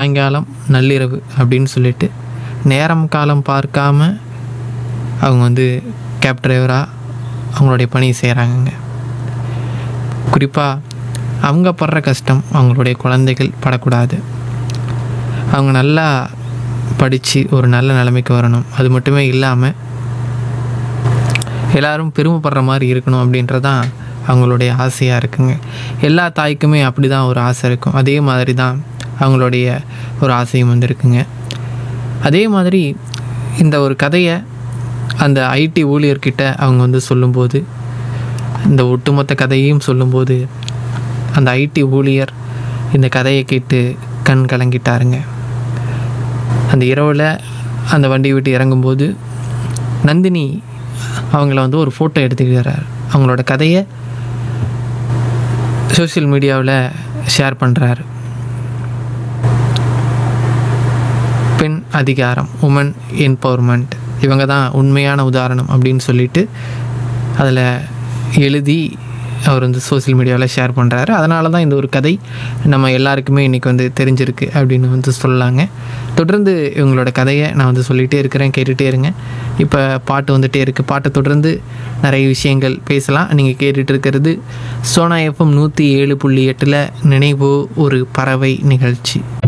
சாயங்காலம் நள்ளிரவு அப்படின்னு சொல்லிட்டு நேரம் காலம் பார்க்காம அவங்க வந்து கேப் டிரைவராக அவங்களுடைய பணியை செய்கிறாங்கங்க குறிப்பாக அவங்க படுற கஷ்டம் அவங்களுடைய குழந்தைகள் படக்கூடாது அவங்க நல்லா படித்து ஒரு நல்ல நிலைமைக்கு வரணும் அது மட்டுமே இல்லாமல் எல்லாரும் பெருமைப்படுற மாதிரி இருக்கணும் அப்படின்றதான் அவங்களுடைய ஆசையாக இருக்குங்க எல்லா தாய்க்குமே அப்படி தான் ஒரு ஆசை இருக்கும் அதே மாதிரி தான் அவங்களுடைய ஒரு ஆசையும் வந்து இருக்குங்க அதே மாதிரி இந்த ஒரு கதையை அந்த ஐடி ஊழியர்கிட்ட அவங்க வந்து சொல்லும்போது இந்த ஒட்டுமொத்த கதையையும் சொல்லும்போது அந்த ஐடி ஊழியர் இந்த கதையை கேட்டு கண் கலங்கிட்டாருங்க அந்த இரவில் அந்த வண்டி விட்டு இறங்கும்போது நந்தினி அவங்கள வந்து ஒரு ஃபோட்டோ எடுத்துக்கிறார் அவங்களோட கதையை சோஷியல் மீடியாவில் ஷேர் பண்ணுறாரு பெண் அதிகாரம் உமன் எம்பவர்மெண்ட் இவங்க தான் உண்மையான உதாரணம் அப்படின்னு சொல்லிட்டு அதில் எழுதி அவர் வந்து சோஷியல் மீடியாவில் ஷேர் பண்ணுறாரு அதனால தான் இந்த ஒரு கதை நம்ம எல்லாருக்குமே இன்றைக்கி வந்து தெரிஞ்சிருக்கு அப்படின்னு வந்து சொல்லலாங்க தொடர்ந்து இவங்களோட கதையை நான் வந்து சொல்லிகிட்டே இருக்கிறேன் கேட்டுகிட்டே இருங்க இப்போ பாட்டு வந்துகிட்டே இருக்குது பாட்டை தொடர்ந்து நிறைய விஷயங்கள் பேசலாம் நீங்கள் கேட்டுட்டு இருக்கிறது சோனா எஃப்எம் நூற்றி ஏழு புள்ளி எட்டில் நினைவோ ஒரு பறவை நிகழ்ச்சி